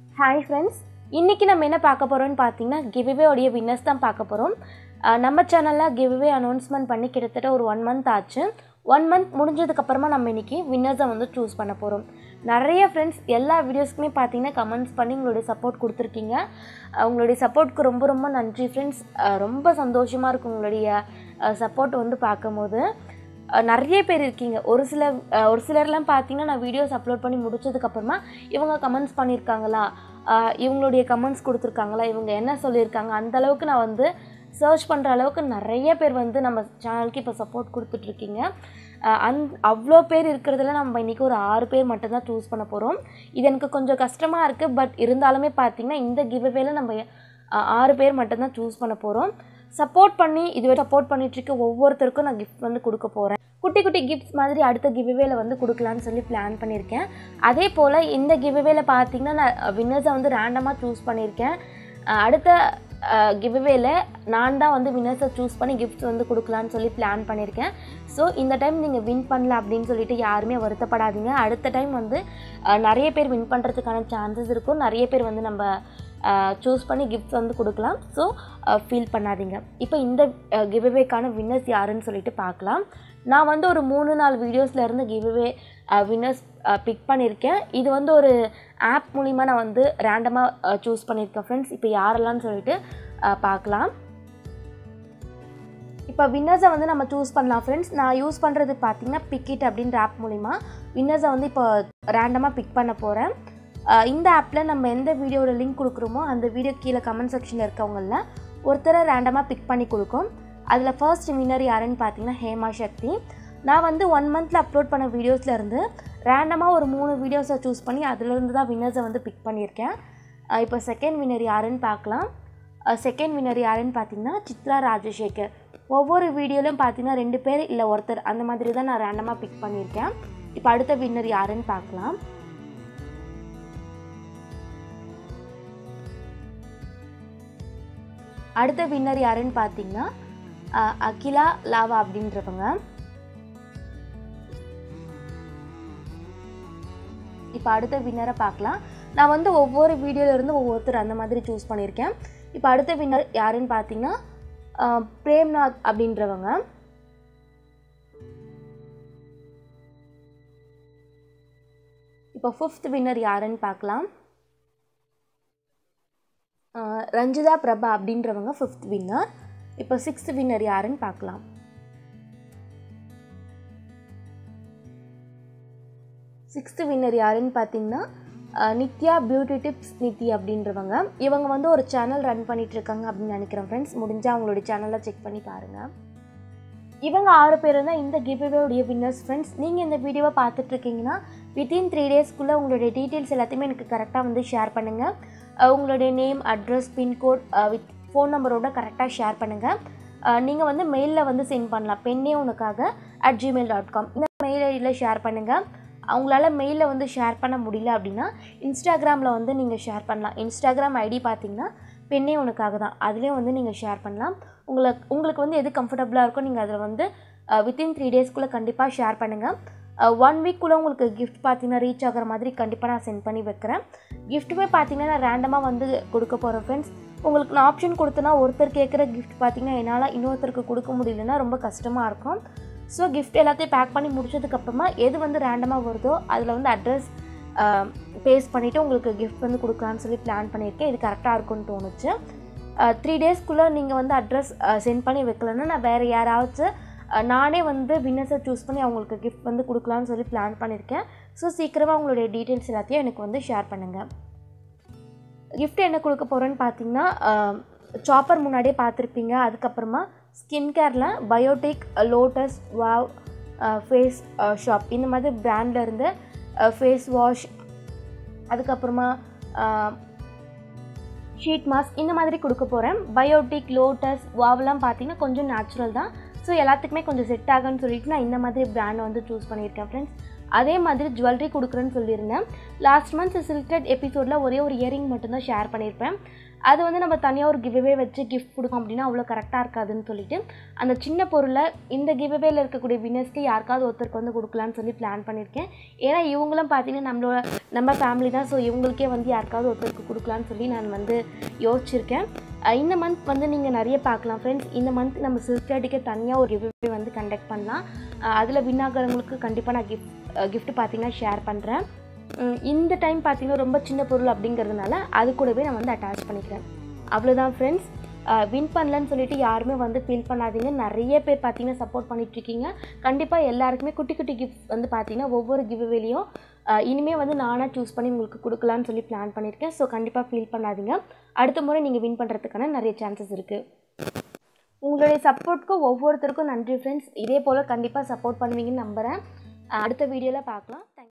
hi friends இன்றைக்கி நம்ம என்ன பார்க்க போகிறோம்னு பார்த்தீங்கன்னா கிவ்வே உடைய வின்னர்ஸ் தான் பார்க்க போகிறோம் நம்ம சேனலில் கிவ்வே அனௌன்ஸ்மெண்ட் பண்ணி கிட்டத்தட்ட ஒரு ஒன் மந்த் ஆச்சு ஒன் மந்த் முடிஞ்சதுக்கப்புறமா நம்ம இன்றைக்கி வின்னர்ஸை வந்து சூஸ் பண்ண போகிறோம் நிறைய ஃப்ரெண்ட்ஸ் எல்லா வீடியோஸ்க்குமே பார்த்தீங்கன்னா கமெண்ட்ஸ் பண்ணி உங்களுடைய சப்போர்ட் கொடுத்துருக்கீங்க அஹ் உங்களுடைய சப்போர்ட்க்கு ரொம்ப ரொம்ப நன்றி ஃப்ரெண்ட்ஸ் ரொம்ப சந்தோஷமாக இருக்கும் உங்களுடைய சப்போர்ட் வந்து பார்க்கும்போது அஹ் நிறைய பேர் இருக்கீங்க ஒரு சில அஹ் ஒரு சிலர்லாம் பார்த்தீங்கன்னா நான் வீடியோஸ் அப்லோட் பண்ணி முடிச்சதுக்கப்புறமா இவங்க கமெண்ட்ஸ் பண்ணியிருக்காங்களா அஹ் இவங்களுடைய கமெண்ட்ஸ் கொடுத்துருக்காங்களா இவங்க என்ன சொல்லியிருக்காங்க அந்த அளவுக்கு நான் வந்து சர்ச் பண்ணுற அளவுக்கு நிறைய பேர் வந்து நம்ம சேனலுக்கு இப்போ சப்போர்ட் கொடுத்துட்ருக்கீங்க அந் அவ்வளோ பேர் இருக்கிறதுல நம்ம இன்றைக்கி ஒரு ஆறு பேர் மட்டும்தான் சூஸ் பண்ண போகிறோம் இது எனக்கு கொஞ்சம் கஷ்டமாக இருக்குது பட் இருந்தாலுமே பார்த்தீங்கன்னா இந்த கிவ்அவேல நம்ம அஹ் ஆறு பேர் மட்டும்தான் சூஸ் பண்ண போகிறோம் சப்போர்ட் பண்ணி இதுவரை சப்போர்ட் பண்ணிட்டுருக்க ஒவ்வொருத்தருக்கும் நான் கிஃப்ட் வந்து கொடுக்க போகிறேன் குட்டி குட்டி கிஃப்ட்ஸ் மாதிரி அடுத்த கிவ்அவேல வந்து கொடுக்கலான்னு சொல்லி பிளான் பண்ணியிருக்கேன் அதே போல் இந்த கிவ்அவேல பார்த்தீங்கன்னா நான் வின்னர்ஸை வந்து ரேண்டமாக சூஸ் பண்ணியிருக்கேன் அஹ் அடுத்த கிவ்அவேல நான் தான் வந்து வின்னர்ஸை சூஸ் பண்ணி கிஃப்ட்ஸ் வந்து கொடுக்கலான்னு சொல்லி பிளான் பண்ணியிருக்கேன் ஸோ இந்த டைம் நீங்கள் வின் பண்ணல அப்படின்னு சொல்லிட்டு யாருமே வருத்தப்படாதீங்க அடுத்த டைம் வந்து அஹ் நிறைய பேர் வின் பண்ணுறதுக்கான சான்சஸ் இருக்கும் நிறைய பேர் வந்து நம்ம சூஸ் பண்ணி கிஃப்ட்ஸ் வந்து கொடுக்கலாம் ஸோ ஃபீல் பண்ணாதீங்க இப்போ இந்த கிவ்அவேக்கான வின்னர்ஸ் யாருன்னு சொல்லிட்டு பார்க்கலாம் நான் வந்து ஒரு மூணு நாலு வீடியோஸில் இருந்து கிவ்அவே வின்னர்ஸ் பிக் பண்ணியிருக்கேன் இது வந்து ஒரு ஆப் மூலிமா நான் வந்து ரேண்டமாக சூஸ் பண்ணியிருக்கேன் ஃப்ரெண்ட்ஸ் இப்போ யாரெல்லாம்னு சொல்லிட்டு அஹ், பார்க்கலாம் இப்போ வின்னர்ஸை வந்து நம்ம சூஸ் பண்ணலாம் ஃப்ரெண்ட்ஸ் நான் யூஸ் பண்ணுறது பார்த்தீங்கன்னா பிக்கிட் அப்படின்ற ஆப் மூலிமா வின்னர்ஸை வந்து இப்போ ரேண்டமாக பிக் பண்ண போகிறேன் இந்த ஆப்பில் நம்ம எந்த வீடியோட லிங்க் கொடுக்குறோமோ அந்த வீடியோ கீழே கமெண்ட் செக்ஷனில் இருக்கவங்கள ஒருத்தரை ரேண்டமாக பிக் பண்ணி கொடுக்கும் அதில் ஃபர்ஸ்ட் வின்னர் யாருன்னு பார்த்தீங்கன்னா ஹேமா சக்தி நான் வந்து ஒன் மந்தில் அப்லோட் பண்ண வீடியோஸில் இருந்து ரேண்டமாக ஒரு மூணு வீடியோஸை சூஸ் பண்ணி அதுலேருந்து தான் வின்னர்ஸை வந்து பிக் பண்ணியிருக்கேன் அஹ் இப்போ செகண்ட் வின்னர் யாருன்னு பார்க்கலாம் செகண்ட் வின்னர் யாருன்னு பார்த்தீங்கன்னா சித்ரா ராஜசேகர் ஒவ்வொரு வீடியோலையும் பார்த்தீங்கன்னா ரெண்டு பேர் இல்லை ஒருத்தர் அந்த மாதிரி தான் நான் ரேண்டமாக பிக் பண்ணியிருக்கேன் இப்போ அடுத்த வின்னர் யாருன்னு பார்க்கலாம் அடுத்த வின்னர் யாருன்னு பார்த்தீங்கன்னா அஹ், அகிலா லாவா அப்படின்றவங்க இப்போ அடுத்த வின்னரை பார்க்கலாம் நான் வந்து ஒவ்வொரு வீடியோல இருந்து ஒவ்வொருத்தர் அந்த மாதிரி சூஸ் பண்ணியிருக்கேன் இப்போ அடுத்த வின்னர் யாருன்னு பார்த்தீங்கன்னா அஹ், பிரேம்நாத் அப்படின்றவங்க இப்போ ஃபிஃப்த் வின்னர் யாருன்னு பார்க்கலாம் அஹ், ரஞ்சிதா பிரபா அப்படின்றவங்க ஃபிஃப்த் வின்னர் இப்போ சிக்ஸ்த் வின்னர் யாருன்னு பார்க்கலாம் சிக்ஸ்த்து வின்னர் யாருன்னு பார்த்தீங்கன்னா அஹ், நித்யா பியூட்டி டிப்ஸ் நித்தி அப்படின்றவங்க இவங்க வந்து ஒரு சேனல் ரன் பண்ணிட்டு இருக்காங்க அப்படின்னு நினைக்கிறேன் ஃப்ரெண்ட்ஸ் முடிஞ்சால் அவங்களுடைய சேனலை செக் பண்ணி பாருங்கள் இவங்க ஆறு பேர் தான் இந்த கிவ்அவேவுடைய வின்னர்ஸ் ஃப்ரெண்ட்ஸ் நீங்கள் இந்த வீடியோவை பார்த்துட்டு இருக்கீங்கன்னா வித்தின் த்ரீ டேஸ்க்குள்ளே உங்களுடைய டீட்டெயில்ஸ் எல்லாத்தையுமே எனக்கு கரெக்டாக வந்து ஷேர் பண்ணுங்கள் அஹ் உங்களுடைய name address pincode with phone நம்பரோட கரெக்டாக ஷேர் பண்ணுங்கள் நீங்கள் வந்து மெயிலில் வந்து சென்ட் பண்ணலாம் பெண்ணே உனக்காக அட் ஜிமெயில் டாட் காம் இந்த மெயில் ஐடியில் ஷேர் பண்ணுங்கள் அவங்களால மெயிலில் வந்து ஷேர் பண்ண முடியல அப்படின்னா இன்ஸ்டாகிராமில் வந்து நீங்கள் ஷேர் பண்ணலாம் இன்ஸ்டாகிராம் ஐடி பார்த்தீங்கன்னா பெண்ணே உனக்காக தான் அதுலேயும் வந்து நீங்கள் ஷேர் பண்ணலாம் உங்களுக்கு உங்களுக்கு வந்து எது கம்ஃபர்டபுளாக இருக்கோ நீங்கள் அதில் வந்து வித்தின் த்ரீ டேஸ்க்குள்ளே கண்டிப்பாக ஷேர் பண்ணுங்கள் ஒன் வீக்குள்ளே உங்களுக்கு கிஃப்ட் பார்த்தீங்கன்னா ரீச் ஆகிற மாதிரி கண்டிப்பாக நான் சென்ட் பண்ணி வைக்கிறேன் கிஃப்ட்டுமே பார்த்தீங்கன்னா நான் ரேண்டமாக வந்து கொடுக்க போகிறேன் ஃப்ரெண்ட்ஸ் உங்களுக்கு நான் ஆப்ஷன் கொடுத்தனா ஒருத்தர் கேட்குற கிஃப்ட் பார்த்தீங்கன்னா என்னால் இன்னொருத்தருக்கு கொடுக்க முடியலன்னா ரொம்ப கஷ்டமாக இருக்கும் ஸோ கிஃப்ட் எல்லாத்தையும் பேக் பண்ணி முடிச்சதுக்கப்புறமா எது வந்து ரேண்டமாக வருதோ அதில் வந்து அட்ரஸ் பேஸ்ட் பண்ணிவிட்டு உங்களுக்கு கிஃப்ட் வந்து கொடுக்கலான்னு சொல்லி பிளான் பண்ணியிருக்கேன் இது கரெக்டாக இருக்கும்னு தோணுச்சு த்ரீ டேஸ்க்குள்ளே நீங்கள் வந்து அட்ரஸ் சென்ட் பண்ணி வைக்கலன்னா நான் வேறு யாராச்சும் அஹ், நானே வந்து வின்னர்ஸை சூஸ் பண்ணி அவங்களுக்கு கிஃப்ட் வந்து கொடுக்கலான்னு சொல்லி பிளான் பண்ணியிருக்கேன் ஸோ சீக்கிரமாக உங்களுடைய டீட்டெயில்ஸ் எல்லாத்தையும் எனக்கு வந்து ஷேர் பண்ணுங்கள் கிஃப்ட் என்ன கொடுக்க போகிறேன்னு பார்த்தீங்கன்னா சாப்பர் முன்னாடியே பார்த்துருப்பீங்க அதுக்கப்புறமா ஸ்கின் கேரில் பயோடெக் லோட்டஸ் வாவ் ஃபேஸ் ஷாப் இந்த மாதிரி பிராண்டில் இருந்து ஃபேஸ் வாஷ் அதுக்கப்புறமா ஷீட் மாஸ்க் இந்த மாதிரி கொடுக்க போகிறேன் பயோட்டிக் லோட்டஸ் வாவெலாம் பார்த்தீங்கன்னா கொஞ்சம் நேச்சுரல் தான் ஸோ எல்லாத்துக்குமே கொஞ்சம் செட் ஆகும்னு சொல்லிட்டு நான் இந்த மாதிரி பிராண்ட் வந்து சூஸ் பண்ணியிருக்கேன் ஃப்ரெண்ட்ஸ் அதே மாதிரி ஜுவல்லரி கொடுக்குறேன்னு சொல்லியிருந்தேன் லாஸ்ட் மந்த் சில்க்டட் எபிசோடில் ஒரே ஒரு இயரிங் மட்டும்தான் ஷேர் பண்ணியிருப்பேன் அது வந்து நம்ம தனியாக ஒரு கிவ்வே வச்சு கிஃப்ட் கொடுக்கோம் அப்படின்னா அவ்வளோ கரெக்டாக இருக்காதுன்னு சொல்லிட்டு அந்த சின்ன பொருளை இந்த கிவ்வேல இருக்கக்கூடிய வினர்ஸ்க்கு யாருக்காவது ஒருத்தருக்கு வந்து கொடுக்கலான்னு சொல்லி பிளான் பண்ணியிருக்கேன் ஏன்னா இவங்களும் பார்த்தீங்கன்னா நம்மளோட நம்ம ஃபேமிலி தான் ஸோ இவங்களுக்கே வந்து யாருக்காவது ஒருத்தருக்கு கொடுக்கலான்னு சொல்லி நான் வந்து யோசிச்சிருக்கேன் அஹ் இந்த மந்த் வந்து நீங்கள் நிறைய பார்க்கலாம் ஃப்ரெண்ட்ஸ் இந்த மந்த் நம்ம சில்க்டேட்டுக்கு தனியாக ஒரு கிவ்வே வந்து கண்டக்ட் பண்ணலாம் அதில் வின் ஆகிறவங்களுக்கு கண்டிப்பாக நான் கிஃப்ட் கிஃப்ட் பார்த்தீங்கன்னா ஷேர் பண்ணுறேன் உம், இந்த டைம் பார்த்தீங்கன்னா ரொம்ப சின்ன பொருள் அப்படிங்கிறதுனால அது கூடவே நான் வந்து அட்டாச் பண்ணிக்கிறேன் அவ்வளோதான் ஃப்ரெண்ட்ஸ் வின் பண்ணலன்னு சொல்லிட்டு யாருமே வந்து ஃபீல் பண்ணாதீங்க நிறைய பேர் பார்த்தீங்கன்னா சப்போர்ட் பண்ணிட்டுருக்கீங்க கண்டிப்பாக எல்லாருக்குமே குட்டி குட்டி கிஃப்ட் வந்து பார்த்தீங்கன்னா ஒவ்வொரு கிவ்வேலையும் இனிமேல் வந்து நானாக சூஸ் பண்ணி உங்களுக்கு கொடுக்கலான்னு சொல்லி பிளான் பண்ணியிருக்கேன் ஸோ கண்டிப்பாக ஃபீல் பண்ணாதீங்க அடுத்த முறை நீங்கள் வின் பண்ணுறதுக்கான நிறைய சான்சஸ் இருக்குது உங்களுடைய சப்போர்ட்க்கு ஒவ்வொருத்தருக்கும் நன்றி ஃப்ரெண்ட்ஸ் இதே போல் கண்டிப்பாக சப்போர்ட் பண்ணுவீங்கன்னு நம்புகிறேன் அடுத்த வீடியோவில் பார்க்கலாம் தேங்க்